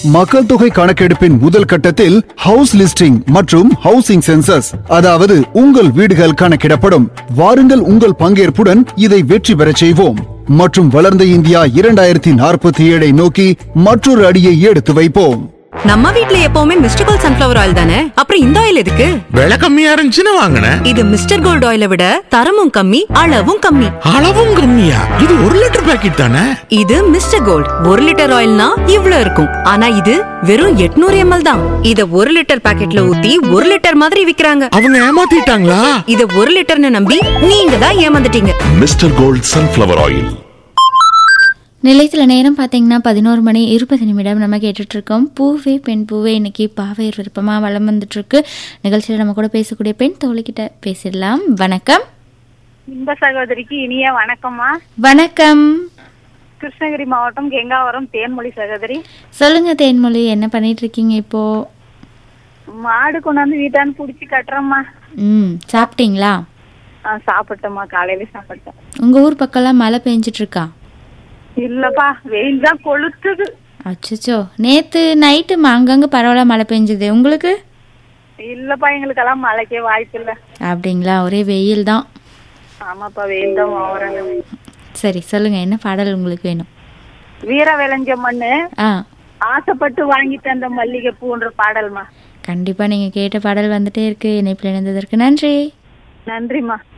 மக்கள் தொகை கணக்கெடுப்பின் முதல் கட்டத்தில் ஹவுஸ் லிஸ்டிங் மற்றும் ஹவுசிங் சென்சஸ் அதாவது உங்கள் வீடுகள் கணக்கிடப்படும் வாருங்கள் உங்கள் பங்கேற்புடன் இதை வெற்றி பெறச் செய்வோம் மற்றும் வளர்ந்த இந்தியா இரண்டாயிரத்தி நாற்பத்தி ஏழை நோக்கி மற்றொரு அடியை எடுத்து வைப்போம் நம்ம வீட்ல எப்பவுமே மிஸ்டர் கோல்ட் சன்ஃபிளவர் ஆயில் தானே அப்புறம் இந்த ஆயில் எதுக்கு விலை கம்மியா இருந்துச்சுன்னு வாங்கினேன் இது மிஸ்டர் கோல்ட் ஆயிலை விட தரமும் கம்மி அளவும் கம்மி அளவும் கம்மியா இது ஒரு லிட்டர் பாக்கெட் தானே இது மிஸ்டர் கோல்ட் ஒரு லிட்டர் ஆயில்னா இவ்ளோ இருக்கும் ஆனா இது வெறும் 800 எம்எல் தான் இத ஒரு லிட்டர் பாக்கெட்ல ஊத்தி ஒரு லிட்டர் மாதிரி விக்கிறாங்க அவங்க ஏமாத்திட்டாங்களா இத ஒரு லிட்டர்னு நம்பி நீங்க தான் ஏமாந்துட்டீங்க மிஸ்டர் கோல்ட் சன்ஃப்ளவர் ஆயில் நிலையத்தில் நேரம் பார்த்தீங்கன்னா பதினோரு மணி இருபது நிமிடம் நம்ம கேட்டுட்டு இருக்கோம் பூவே பெண் பூவே இன்னைக்கு பாவையர் விருப்பமாக வளம் வந்துட்டு இருக்கு நிகழ்ச்சியில் நம்ம கூட பேசக்கூடிய பெண் தோழிக்கிட்ட பேசிடலாம் வணக்கம் இன்ப சகோதரிக்கு இனிய வணக்கம்மா வணக்கம் கிருஷ்ணகிரி மாவட்டம் கெங்காவரம் தேன்மொழி சகோதரி சொல்லுங்க தேன்மொழி என்ன பண்ணிட்டு இருக்கீங்க இப்போ மாடு கொண்டாந்து வீட்டான்னு புடிச்சு கட்டுறோம்மா ம் சாப்பிட்டீங்களா ஆ, சாப்பிட்டோம்மா காலையில சாப்பிட்டோம் உங்க ஊர் பக்கம்லாம் மழை பெஞ்சிட்டு இருக்கா இல்லப்பா வெயில் தான் கொளுத்துது அச்சச்சோ நேத்து நைட்டு அங்கங்க பரவாயில்ல மழை பெஞ்சுது உங்களுக்கு இல்லப்பா எங்களுக்கெல்லாம் மழைக்கே வாய்ப்பு இல்ல அப்படிங்களா ஒரே வெயில் தான் ஆமாப்பா வெயில் தான் ஓவராங்க சரி சொல்லுங்க என்ன பாடல் உங்களுக்கு வேணும் வீர விளைஞ்ச மண்ணு ஆ ஆசைப்பட்டு வாங்கி தந்த மல்லிகை பூன்ற பாடல்மா கண்டிப்பா நீங்க கேட்ட பாடல் வந்துட்டே இருக்கு இணைப்பில் இணைந்ததற்கு நன்றி நன்றிம்மா